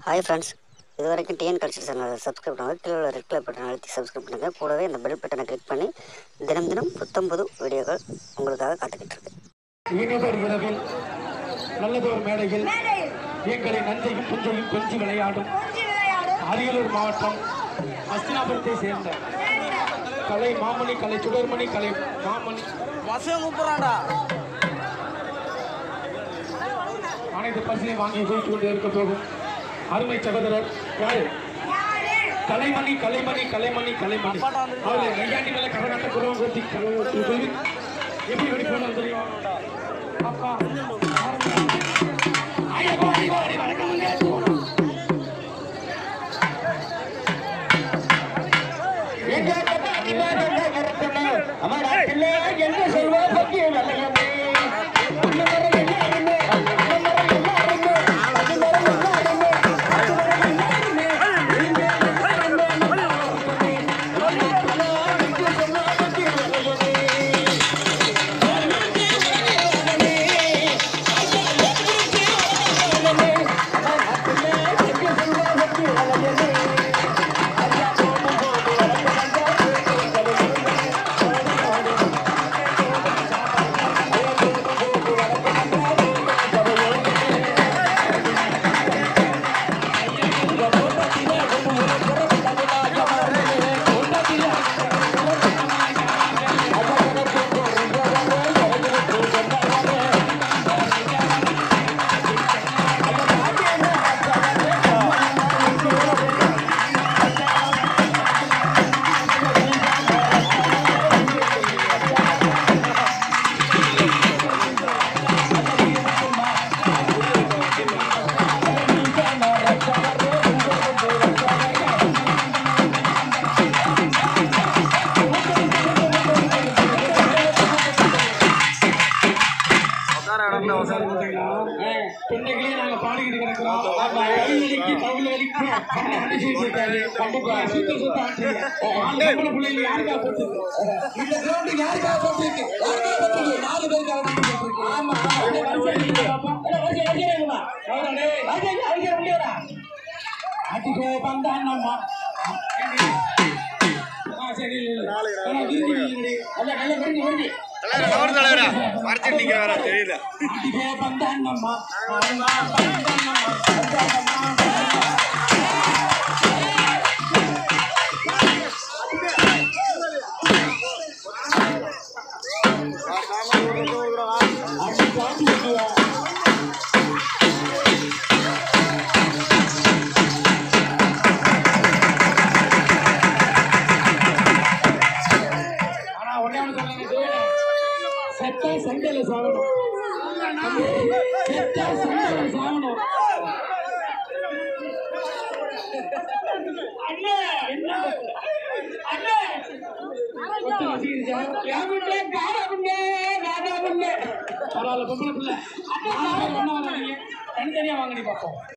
Hi friends இது வரைக்கும் TN culture சேனலை சப்ஸ்கிரைப் பண்ணுங்கள் கீழே உள்ள ரெட் கலர் பட்டன் அழுத்தி சப்ஸ்கிரைப் பண்ணுங்கள் கூடவே இந்த பெல் பட்டனை கிளிக் பண்ணி தினம் தினம் புத்தம் புது வீடியோக்கள் உங்களுக்காக காத்துக்கிட்டு இருக்கு இனிதொரு இரவில் நல்லதொரு மேடையில் எங்களின் நஞ்சையும் புஞ்சையும் கொஞ்சி விளையாடும் அரியலூர் மாவட்டம் அஸ்தினாபுரத்தை சேர்ந்த கலை மாமணி கலை சுடர்மணி கலை மாமணி பசங்க கூப்பிட்றான்டா அனைத்து பரிசையும் வாங்கி ஜெயித்து கொண்டு இருக்க போகும் அருமை சகோதரர் யாரு கலைமணி கலைமணி கலைமணி கலைமணி அவரு நையாண்டி மேல கரகாட்ட குருவம் கொத்தி கலை எப்படி எப்படி போனோம் தெரியும் அப்பா ஐயோ, ஐயோ, அடி வணக்கமுங்க. எங்க அப்பா அடிவாரங்க வரட்டுமே. அமர் நாட்டிலே எங்க செல்வம் பற்றி வெள்ளையமே. அந்த மரம் என்ன அருமை, அந்த மரம் என்ன அருமை, அது மரம் என்ன அருமை, அது மரம் என்ன அருமை. நீங்க என்ன அருமை, நம்ம அருமை. அந்த நாட்டிலே எங்க செல்வம் பற்றி வெள்ளையமே. பெண்ணைகளே நாங்க பாடிக்கிட்டு கிடக்கிறோம் கையடிக்கு தவிலடிக்கு கண்ணை அடிச்சுட்டு இருக்காரு கண்டிப்பா சுத்த சுத்த ஆட்சிங்க நம்மள பிள்ளைங்க யாருக்கா போட்டு இந்த கிரவுண்ட் யாருக்கா போட்டுருக்கு யாருக்கா போட்டுருக்கு நாலு பேருக்காக போட்டுருக்கு ஆமா அடிக்கோ பந்தாண்ணம்மா சரி அல்ல நல்ல வருங்க வருங்க மறைச்சிட்டு நிக்க வேற தெரியல அடிக்கோ பந்தாண்ணம்மா பந்தாண்ணம்மா ஆனா ஒண்ணே ஒண்ணு சொல்லுங்க செத்த சண்டையில சாகணும் செத்த சண்டையில சாகணும் அண்ணே என்ன அண்ணே ஒட்டு வசிக்கிருச்சா? என் பிள்ளை காடா பிள்ளை, ராஜா பிள்ளை. பரவாயில்ல, பொம்பளை பிள்ளை. நாலு பேர் ஒண்ணா வராதீங்க. தனித்தனியா வாங்கடி பார்ப்போம்